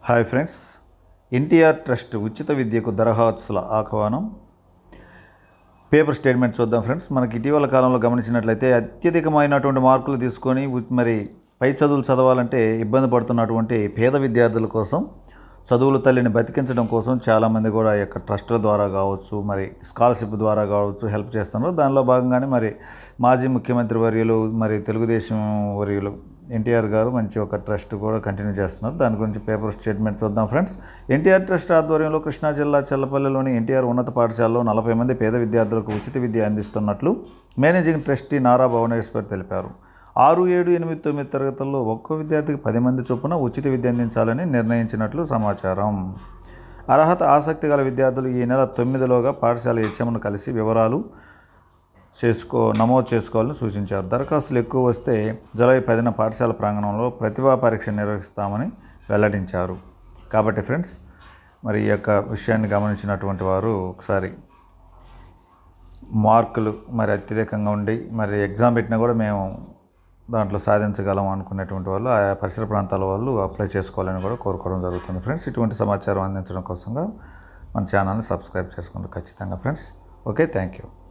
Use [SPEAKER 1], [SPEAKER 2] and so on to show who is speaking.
[SPEAKER 1] hi friends NTR trust ఉచిత విద్యకు దరఖాస్తుల ఆహ్వానం పేపర్ స్టేట్మెంట్ చూద్దాం ఫ్రెండ్స్ మనకి ఇటీవల కాలంలో గమనించినట్లయితే అత్యధికమైనటువంటి మార్కులు తీసుకొని ఉ- మరి పై చదువులు చదవాలంటే ఇబ్బంది పడుతున్నటువంటి పేద విద్యార్థుల కోసం చదువుల తల్లిని బతికించడం కోసం చాలామంది కూడా ఈ యొక్క ట్రస్టుల ద్వారా కావచ్చు మరి స్కాలర్షిప్ ద్వారా కావచ్చు హెల్ప్ చేస్తున్నారు దానిలో భాగంగానే మరి మాజీ ముఖ్యమంత్రి వర్యులు మరి తెలుగుదేశం వర్యులు ఎన్టీఆర్ గారు మంచి ఒక ట్రస్ట్ కూడా కంటిన్యూ చేస్తున్నారు దాని గురించి పేపర్ స్టేట్మెంట్ చూద్దాం ఫ్రెండ్స్ ఎన్టీఆర్ ట్రస్ట్ ఆధ్వర్యంలో కృష్ణా జిల్లా చెల్లపల్లిలోని ఎన్టీఆర్ ఉన్నత పాఠశాలలో నలభై మంది పేద విద్యార్థులకు ఉచిత విద్య అందిస్తున్నట్లు మేనేజింగ్ ట్రస్టీ నారా భువనేశ్వర్ తెలిపారు ఆరు ఏడు ఎనిమిది తొమ్మిది తరగతుల్లో ఒక్కో విద్యార్థికి పది మంది చొప్పున ఉచిత విద్య అందించాలని నిర్ణయించినట్లు సమాచారం అర్హత ఆసక్తి గల విద్యార్థులు ఈ నెల తొమ్మిదిలోగా పాఠశాల హెచ్ఎంను కలిసి వివరాలు చేసుకో నమోదు చేసుకోవాలని సూచించారు దరఖాస్తులు ఎక్కువ వస్తే జూలై పదిన పాఠశాల ప్రాంగణంలో ప్రతిభా పరీక్ష నిర్వహిస్తామని వెల్లడించారు కాబట్టి ఫ్రెండ్స్ మరి ఈ యొక్క విషయాన్ని గమనించినటువంటి వారు ఒకసారి మార్కులు మరి అత్యధికంగా ఉండి మరి ఎగ్జామ్ పెట్టినా కూడా మేము దాంట్లో సాధించగలం అనుకునేటువంటి వాళ్ళు ఆయా పరిసర ప్రాంతాల వాళ్ళు అప్లై చేసుకోవాలని కూడా కోరుకోవడం జరుగుతుంది ఫ్రెండ్స్ ఇటువంటి సమాచారం అందించడం కోసంగా మన ఛానల్ని సబ్స్క్రైబ్ చేసుకోండి ఖచ్చితంగా ఫ్రెండ్స్ ఓకే థ్యాంక్ యూ